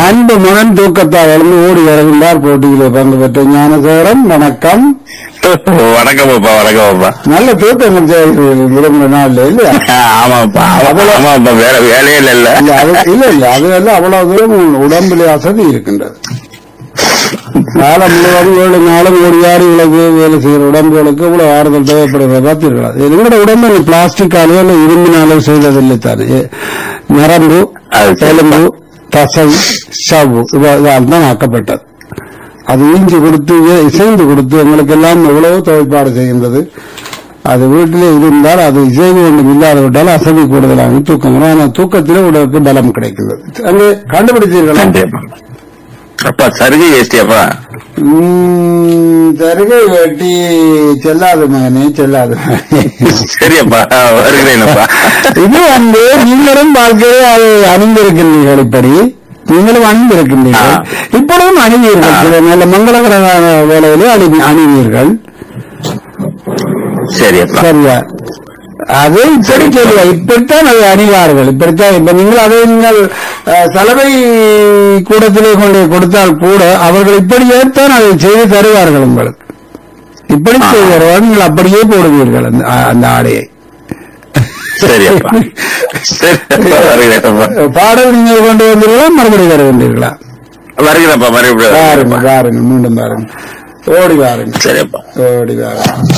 அன்பு மகன் தூக்கத்தால் எழுந்து ஓடி வருகின்றார் போட்டியிலே பங்கு பெற்ற ஞானசேகரன் வணக்கம் வணக்கம் அப்பா வணக்கம் அப்பா நல்ல தூக்கம் விரும்புற நாள்ல இல்லையா ஆமாப்பா ஆமாப்பா வேற வேலையே இல்ல இல்ல அது இல்ல இல்ல அது எல்லாம் அவ்வளவு தூரம் உன் உடம்பிலே அசதி இருக்கின்றது காலம் முழுவதும் ஏழு நாளும் ஒரு யாரு உலகு வேலை செய்யற உடம்புகளுக்கு இவ்வளவு ஆறுதல் தேவைப்படுகிறத பார்த்தீர்களா எங்களோட உடம்பு பிளாஸ்டிக்காலோ இல்ல இரும்பினாலோ செய்ததில்லை தானே எ- நரம்பு அது சரி. எலும்பு தசை சவ்வு இதால் தான் ஆக்கப்பட்டது அது ஈஞ்சி கொடுத்து இ- இசைந்து கொடுத்து எங்களுக்கு எல்லாம் எவ்வளவோ தேவைப்பாடு செய்கின்றது அது வீட்டிலே இருந்தால் அது இசைவு ஒன்றும் இல்லாத விட்டால் அசதி கூடுதலாக தூக்கம் வரும். ஆனால் தூக்கத்திலே உடலுக்கு பலம் கிடைக்கிறது அங்கே கண்டுபிடித்தீர்களா நன்றி அப்பா அப்பா சருகை வேஷ்டி அப்பா உம், தருகை வெட்டி செல்லாது மகனே செல்லாது மகனே. சரி அப்பா வருகிறேனப்பா இது வந்து நீங்களும் வாழ்க்கையை அதை அணிந்திருக்கின்றீர்கள் இப்படி நீங்களும் அணிந்திருக்கின்றீர்கள் ஆ. இப்பொழுதும் அணிவீர்கள் ஆ. சில நல்ல மங்களகரமான வேலையிலே அணி அணிவீர்கள் சரி அப்பா சரியா அது இப்படி சொல்லுவா இப்படித்தான் அதை அணிவார்கள் இப்படித்தான் இப்ப நீங்கள் அதை நீங்கள் அஹ், சலவை கூடத்திலே கொண்டு கொடுத்தால் கூட அவர்கள் இப்படியேத்தான் அதை செய்து தருவார்கள் உங்களுக்கு இப்படி ஆ. செய்வார்கள் நீங்கள் அப்படியே போடுவீர்கள் அந்த அந்த ஆடையை சரி அப்பா சரி அப்பா வருகிறேன் அப்பா பாடல் நீங்கள் கொண்டு வந்தீர்களா மறுபடியும் வருகின்றீர்களா வருகிறேன்ப்பா பாருங்க மறுபடியும் பாருங்க மீண்டும் பாருங்க ஓடி பாருங்க சரி அப்பா ஓடி பாருங்க